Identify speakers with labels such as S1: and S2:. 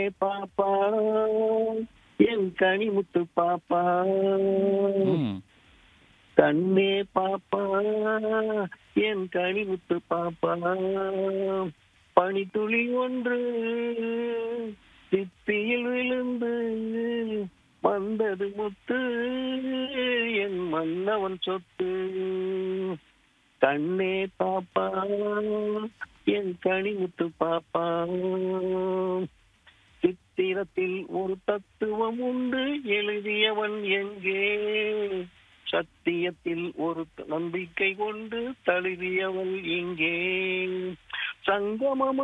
S1: பாப்பா என் கனிமுத்து பாப்பா
S2: ம்
S1: கண்ணே பாப்பா என் கனிமுத்து பாப்பா பனித்துளி ஒன்று சிப்பியில் விழுந்து வந்தது முத்து என் மன்னவன் சொத்து கண்ணே பாப்பா என் கனிமுத்து பாப்பா சித்திரத்தில் ஒரு தத்துவம் உண்டு எழுதியவன் எங்கே சத்தியத்தில் ஒரு நம்பிக்கை கொண்டு தழுவியவள் இங்கே சங்கமம்